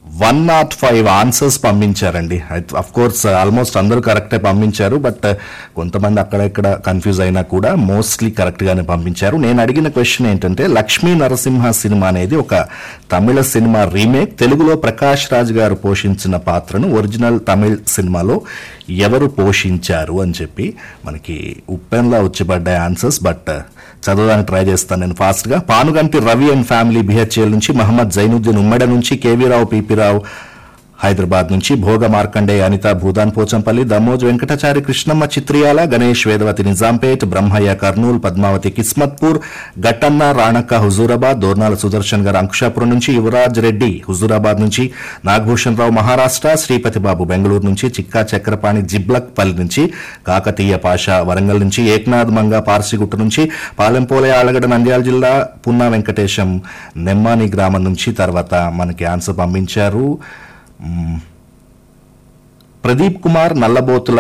one nought five answers పంపించారండి of course almost అందరూ కరెక్టే పంపించారు బట్ కొంతమంది అక్కడ ఇక్కడ కన్ఫ్యూజ్ అయినా కూడా మోస్ట్లీ కరెక్ట్ గానే పంపించారు నేను అడిగిన క్వశ్చన్ ఏంటంటే లక్ష్మీ నరసింహ సినిమా అనేది ఒక తమిళ సినిమా రీమేక్ తెలుగులో ప్రకాష్ రాజ్ గారు పోషించిన పాత్రను ఒరిజినల్ తమిళ్ సినిమాలో ఎవరు పోషించారు అని చెప్పి మనకి ఉప్పెన్లా వచ్చిపడ్డాయి ఆన్సర్స్ బట్ చదవడానికి ట్రై చేస్తాను నేను ఫాస్ట్ గా Panuganti Ravi and family B H E L నుంచి మహమ్మద్ జైనుద్దీన్ ఉమ్మడి నుంచి కేవీ రావు పిపి రావు హైదరాబాద్ నుంచి భోగ మార్కండే అనిత భూదాన్ పోచంపల్లి దమోజ్ వెంకటాచారి కృష్ణమ్మ చిత్రియాల గణేష్ వేదవతి నిజాంపేట్ బ్రహ్మయ్య కర్నూల్ పద్మావతి కిస్మత్పూర్ గట్టన్న రాణక్క హుజూరాబాద్ దోర్నాల సుదర్శన్ గారు అంకుషాపురం నుంచి యువరాజ్ రెడ్డి హుజూరాబాద్ నుంచి నాగభూషణ్ రావు మహారాష్ట్ర శ్రీపతి బాబు బెంగళూరు నుంచి చిక్కా చక్రపాణి జిబ్లక్ పల్లి నుంచి కాకతీయ పాషా వరంగల్ నుంచి ఏక్నాథ్ మంగా పార్సిగుట్ట నుంచి పాలెంపోలే ఆలగడ నంద్యాల జిల్లా పున్నా వెంకటేశం నెమ్మాని గ్రామం నుంచి తర్వాత మనకి ఆన్సర్ పంపించారు మ్, ప్రదీప్ కుమార్ నల్లబోతుల